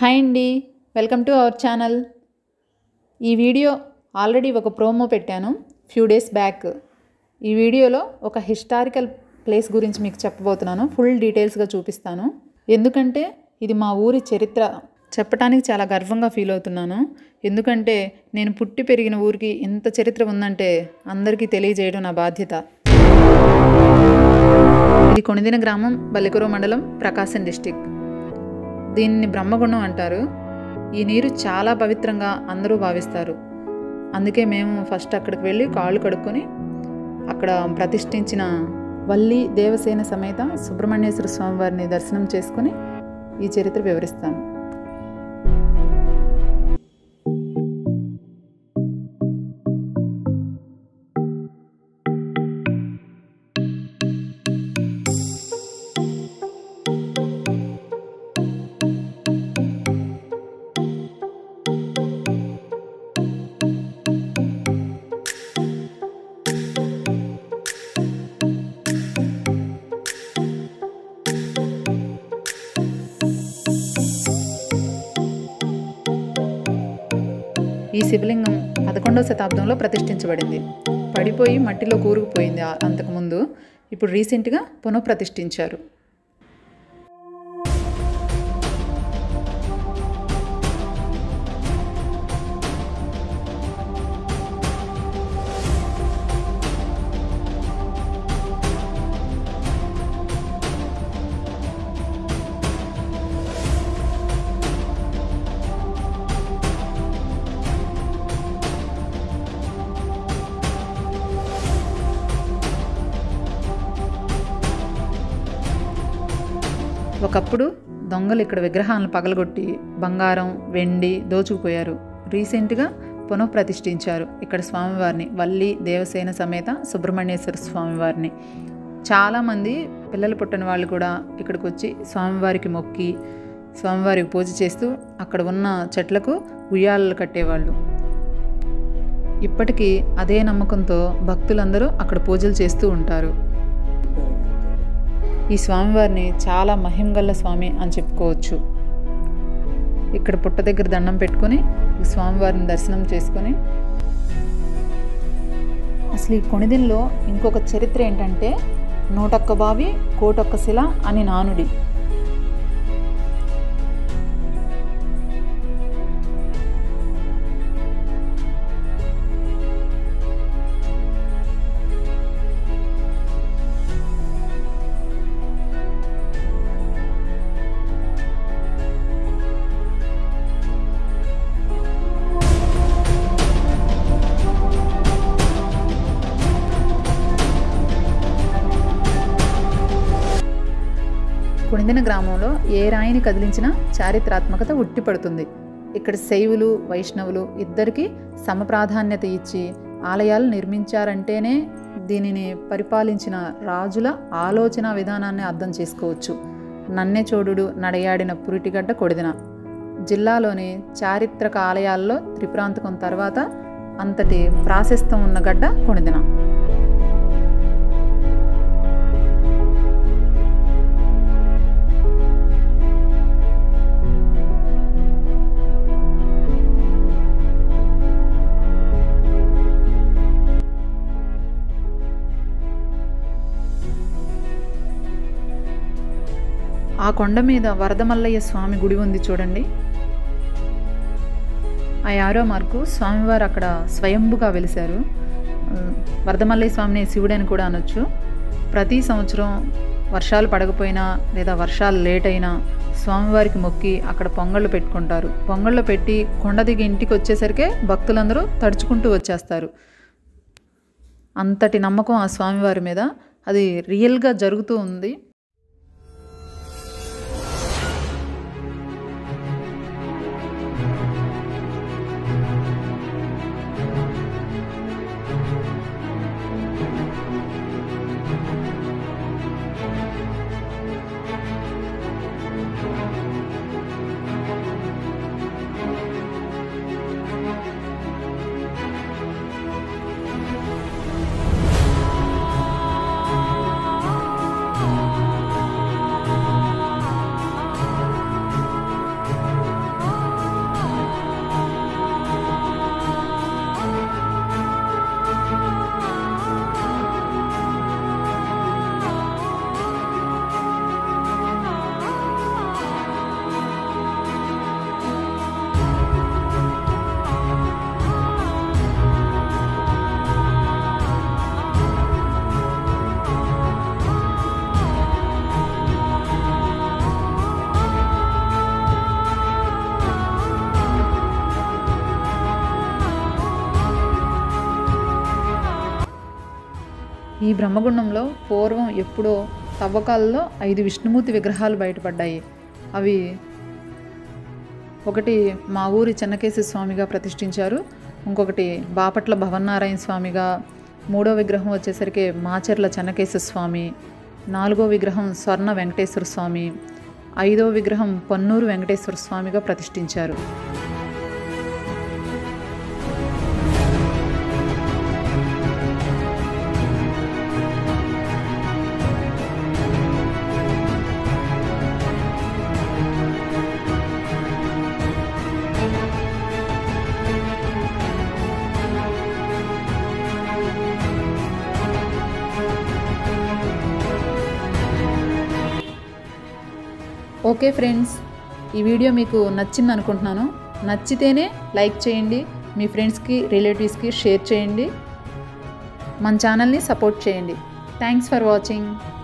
hi అండి welcome to our channel ఈ video already ఒక ప్రోమో పెట్టాను ఫ్యూ డేస్ బ్యాక్ ఈ వీడియోలో ఒక హిస్టారికల్ ప్లేస్ గురించి మీకు చెప్పబోతున్నాను ఫుల్ డీటెయిల్స్గా చూపిస్తాను ఎందుకంటే ఇది మా ఊరి చరిత్ర చెప్పడానికి చాలా గర్వంగా ఫీల్ అవుతున్నాను ఎందుకంటే నేను పుట్టి పెరిగిన ఊరికి ఇంత చరిత్ర ఉందంటే అందరికీ తెలియజేయడం నా బాధ్యత ఇది కొణిదిన గ్రామం బల్లికుర మండలం ప్రకాశం డిస్టిక్ దీన్ని బ్రహ్మగుండం అంటారు ఈ నీరు చాలా పవిత్రంగా అందరూ భావిస్తారు అందుకే మేము ఫస్ట్ అక్కడికి వెళ్ళి కాళ్ళు కడుక్కొని అక్కడ ప్రతిష్ఠించిన వల్లి దేవసేన సమేత సుబ్రహ్మణ్యేశ్వర స్వామి వారిని దర్శనం చేసుకుని ఈ చరిత్ర వివరిస్తాను ఈ శివలింగం పదకొండవ శతాబ్దంలో ప్రతిష్ఠించబడింది పడిపోయి మట్టిలో కూరుకుపోయింది ఆ- అంతకుముందు ఇప్పుడు రీసెంట్గా పునఃప్రతిష్ఠించారు ఒకప్పుడు దొంగలు ఇక్కడ విగ్రహాలను పగలగొట్టి బంగారం వెండి దోచుకుపోయారు రీసెంట్గా పునఃప్రతిష్ఠించారు ఇక్కడ స్వామివారిని వల్లి దేవసేన సమేత సుబ్రహ్మణ్యేశ్వర స్వామివారిని చాలామంది పిల్లలు పుట్టిన వాళ్ళు కూడా ఇక్కడికి వచ్చి స్వామివారికి మొక్కి స్వామివారికి పూజ చేస్తూ అక్కడ ఉన్న చెట్లకు ఉయ్యాలలు కట్టేవాళ్ళు ఇప్పటికీ అదే నమ్మకంతో భక్తులందరూ అక్కడ పూజలు చేస్తూ ఉంటారు ఈ స్వామివారిని చాలా మహిమగల్ల స్వామి అని చెప్పుకోవచ్చు ఇక్కడ పుట్ట దగ్గర దండం పెట్టుకొని ఈ స్వామివారిని దర్శనం చేసుకొని అసలు ఈ కొణిదిల్లో ఇంకొక చరిత్ర ఏంటంటే నూటొక్క బావి కోటొక్క శిల అని నానుడి కుణిదిన గ్రామంలో ఏ రాయిని కదిలించినా చారిత్రాత్మకత ఉట్టిపడుతుంది ఇక్కడ శైవులు వైష్ణవులు ఇద్దరికీ సమప్రాధాన్యత ఇచ్చి ఆలయాలు నిర్మించారంటేనే దీనిని పరిపాలించిన రాజుల ఆలోచన విధానాన్ని అర్థం చేసుకోవచ్చు నన్నెచోడుడు నడయాడిన పురిటిగడ్డ కొడిదిన జిల్లాలోని చారిత్రక ఆలయాల్లో త్రిపురాంతకం తర్వాత అంతటి ప్రాశస్తం ఉన్న గడ్డ కొణిదిన ఆ కొండ మీద వరదమల్లయ్య స్వామి గుడి ఉంది చూడండి ఆ యారో మార్కు స్వామివారు అక్కడ స్వయంభుగా వెలిశారు ఆ, వరదమల్లయ్య స్వామిని శివుడని కూడా అనొచ్చు ప్రతి సంవత్సరం వర్షాలు పడకపోయినా లేదా వర్షాలు లేట్ అయినా స్వామివారికి మొక్కి అక్కడ పొంగళ్ళు పెట్టుకుంటారు పొంగళ్ళు పెట్టి కొండ దిగి ఇంటికి వచ్చేసరికే భక్తులందరూ తడుచుకుంటూ వచ్చేస్తారు అంతటి నమ్మకం ఆ స్వామివారి మీద అది రియల్గా జరుగుతూ ఉంది ఈ బ్రహ్మగుండంలో పూర్వం ఎప్పుడో తవ్వకాలలో ఐదు విష్ణుమూర్తి విగ్రహాలు బయటపడ్డాయి అవి ఒకటి మా ఊరి చెన్నకేశ్వర స్వామిగా ప్రతిష్ఠించారు ఇంకొకటి బాపట్ల భవన్నారాయణ స్వామిగా మూడో విగ్రహం వచ్చేసరికి మాచర్ల చెన్నకేశ్వర స్వామి నాలుగో విగ్రహం స్వర్ణ వెంకటేశ్వర స్వామి ఐదో విగ్రహం పన్నూరు వెంకటేశ్వర స్వామిగా ప్రతిష్ఠించారు ఓకే ఫ్రెండ్స్ ఈ వీడియో మీకు నచ్చింది అనుకుంటున్నాను నచ్చితేనే లైక్ చేయండి మీ ఫ్రెండ్స్కి రిలేటివ్స్కి షేర్ చేయండి మన ఛానల్ని సపోర్ట్ చేయండి థ్యాంక్స్ ఫర్ వాచింగ్